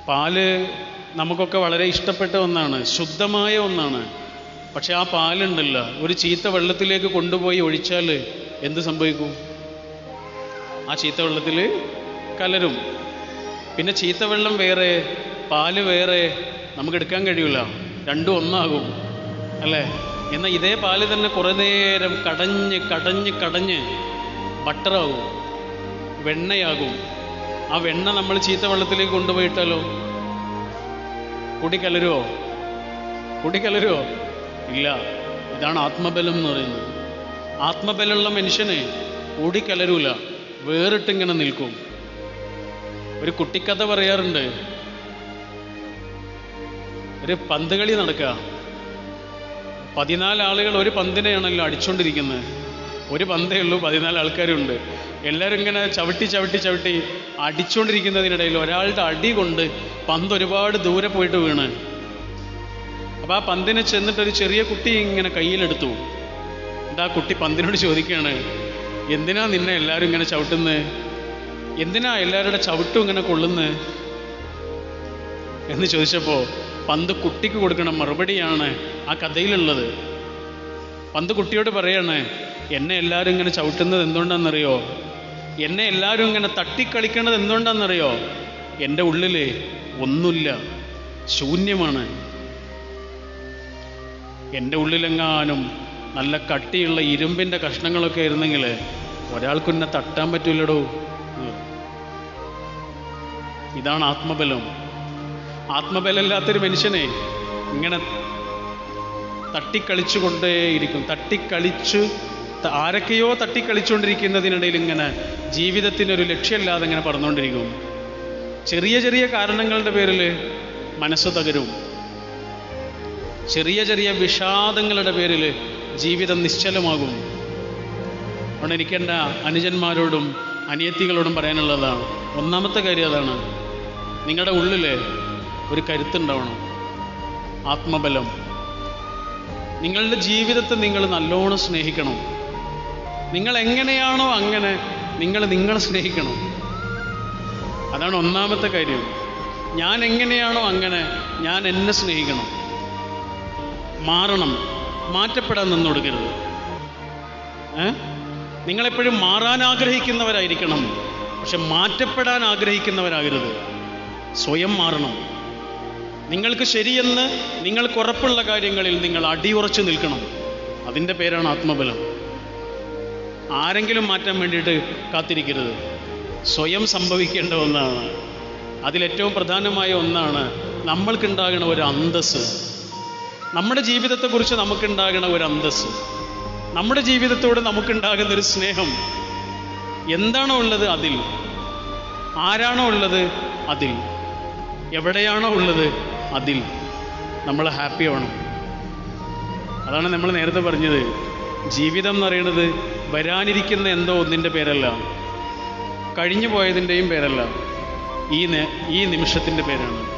പാല് നമുക്കൊക്കെ വളരെ ഇഷ്ടപ്പെട്ട ഒന്നാണ് ശുദ്ധമായ ഒന്നാണ് പക്ഷെ ആ പാലുണ്ടല്ല ഒരു ചീത്ത വെള്ളത്തിലേക്ക് കൊണ്ടുപോയി ഒഴിച്ചാൽ എന്ത് സംഭവിക്കും ആ ചീത്ത വെള്ളത്തിൽ കലരും പിന്നെ ചീത്ത വെള്ളം വേറെ പാല് വേറെ നമുക്ക് എടുക്കാൻ കഴിയില്ല രണ്ടും ഒന്നാകും അല്ലേ എന്നാൽ ഇതേ പാല് തന്നെ കുറേ നേരം കടഞ്ഞ് കടഞ്ഞ് കടഞ്ഞ് ബട്ടറാകും വെണ്ണയാകും ആ വെണ്ണ നമ്മൾ ചീത്ത വെള്ളത്തിലേക്ക് കൊണ്ടുപോയിട്ടാലോ കുടി കലരുമോ കുടി കലരുമോ ഇല്ല ഇതാണ് ആത്മബലം എന്ന് പറയുന്നത് ആത്മബലമുള്ള മനുഷ്യന് കുടി കലരൂല വേറിട്ടിങ്ങനെ നിൽക്കും ഒരു കുട്ടിക്കഥ പറയാറുണ്ട് ഒരു പന്ത് കളി നടക്കുക പതിനാല് ആളുകൾ ഒരു പന്തിനെയാണല്ലോ അടിച്ചുകൊണ്ടിരിക്കുന്നത് ഒരു പന്തേ ഉള്ളൂ പതിനാല് ആൾക്കാരുണ്ട് എല്ലാവരും ഇങ്ങനെ ചവിട്ടി ചവിട്ടി ചവിട്ടി അടിച്ചുകൊണ്ടിരിക്കുന്നതിനിടയിൽ ഒരാളുടെ അടി കൊണ്ട് പന്ത് ഒരുപാട് ദൂരെ പോയിട്ട് വീണ് അപ്പോൾ ആ പന്തിനെ ചെന്നിട്ട് ഒരു ചെറിയ കുട്ടി ഇങ്ങനെ കയ്യിലെടുത്തു എന്നിട്ട് ആ കുട്ടി പന്തിനോട് ചോദിക്കുകയാണ് എന്തിനാ നിന്നെ എല്ലാവരും ഇങ്ങനെ ചവിട്ടുന്നത് എന്തിനാ എല്ലാവരുടെ ചവിട്ടും ഇങ്ങനെ കൊള്ളുന്നത് എന്ന് ചോദിച്ചപ്പോൾ പന്ത് കുട്ടിക്ക് കൊടുക്കണ മറുപടിയാണ് ആ കഥയിലുള്ളത് പന്ത് കുട്ടിയോട് പറയാണ് എന്നെ എല്ലാവരും ഇങ്ങനെ ചവിട്ടുന്നത് എന്തുകൊണ്ടാണെന്നറിയോ എന്നെ എല്ലാവരും ഇങ്ങനെ തട്ടിക്കളിക്കണത് എന്തുകൊണ്ടാണെന്നറിയോ എൻ്റെ ഉള്ളിൽ ഒന്നുമില്ല ശൂന്യമാണ് എൻ്റെ ഉള്ളിലെങ്ങാനും നല്ല കട്ടിയുള്ള ഇരുമ്പിൻ്റെ കഷ്ണങ്ങളൊക്കെ ആയിരുന്നെങ്കിൽ ഒരാൾക്കെന്നെ തട്ടാൻ പറ്റൂലടോ ഇതാണ് ആത്മബലം ആത്മബലമില്ലാത്തൊരു മനുഷ്യനെ ഇങ്ങനെ തട്ടിക്കളിച്ചുകൊണ്ടേയിരിക്കും തട്ടിക്കളിച്ചു ത- ആരൊക്കെയോ തട്ടിക്കളിച്ചുകൊണ്ടിരിക്കുന്നതിനിടയിൽ ഇങ്ങനെ ജീവിതത്തിനൊരു ലക്ഷ്യമില്ലാതെ ഇങ്ങനെ പറഞ്ഞുകൊണ്ടിരിക്കും ചെറിയ ചെറിയ കാരണങ്ങളുടെ പേരിൽ മനസ്സ് തകരും ചെറിയ ചെറിയ വിഷാദങ്ങളുടെ പേരിൽ ജീവിതം നിശ്ചലമാകും അതുകൊണ്ട് എനിക്ക് എൻ്റെ അനുജന്മാരോടും അനിയത്തികളോടും പറയാനുള്ളതാണ് ഒന്നാമത്തെ കാര്യം അതാണ് നിങ്ങളുടെ ഉള്ളിൽ ഒരു കരുത്തുണ്ടാവണം ആത്മബലം നിങ്ങളുടെ ജീവിതത്തെ നിങ്ങൾ നല്ലോണം സ്നേഹിക്കണം നിങ്ങൾ എങ്ങനെയാണോ അങ്ങനെ നിങ്ങൾ നിങ്ങളെ സ്നേഹിക്കണം അതാണ് ഒന്നാമത്തെ കാര്യം ഞാൻ എങ്ങനെയാണോ അങ്ങനെ ഞാൻ എന്നെ സ്നേഹിക്കണം മാറണം മാറ്റപ്പെടാൻ നിന്ന് കൊടുക്കരുത് ഏ നിങ്ങളെപ്പോഴും മാറാൻ ആഗ്രഹിക്കുന്നവരായിരിക്കണം പക്ഷെ മാറ്റപ്പെടാൻ ആഗ്രഹിക്കുന്നവരാകരുത് സ്വയം മാറണം നിങ്ങൾക്ക് ശരിയെന്ന് നിങ്ങൾക്ക് ഉറപ്പുള്ള കാര്യങ്ങളിൽ നിങ്ങൾ അടിയുറച്ചു നിൽക്കണം അതിൻ്റെ പേരാണ് ആത്മബലം ആരെങ്കിലും മാറ്റാൻ വേണ്ടിയിട്ട് കാത്തിരിക്കരുത് സ്വയം സംഭവിക്കേണ്ട ഒന്നാണ് അതിലേറ്റവും പ്രധാനമായ ഒന്നാണ് നമ്മൾക്കുണ്ടാകണ ഒരു അന്തസ്സ് നമ്മുടെ ജീവിതത്തെക്കുറിച്ച് നമുക്കുണ്ടാകണ ഒരു അന്തസ്സ് നമ്മുടെ ജീവിതത്തോട് നമുക്കുണ്ടാകുന്ന ഒരു സ്നേഹം എന്താണോ ഉള്ളത് അതിൽ ആരാണോ ഉള്ളത് അതിൽ എവിടെയാണോ ഉള്ളത് അതിൽ നമ്മൾ ഹാപ്പി ആവണം അതാണ് നമ്മൾ നേരത്തെ പറഞ്ഞത് ജീവിതം എന്ന് പറയുന്നത് വരാനിരിക്കുന്ന എന്തോ ഒന്നിൻ്റെ പേരല്ല കഴിഞ്ഞു പോയതിൻ്റെയും പേരല്ല ഈ നെ- ഈ നിമിഷത്തിൻ്റെ പേരാണ്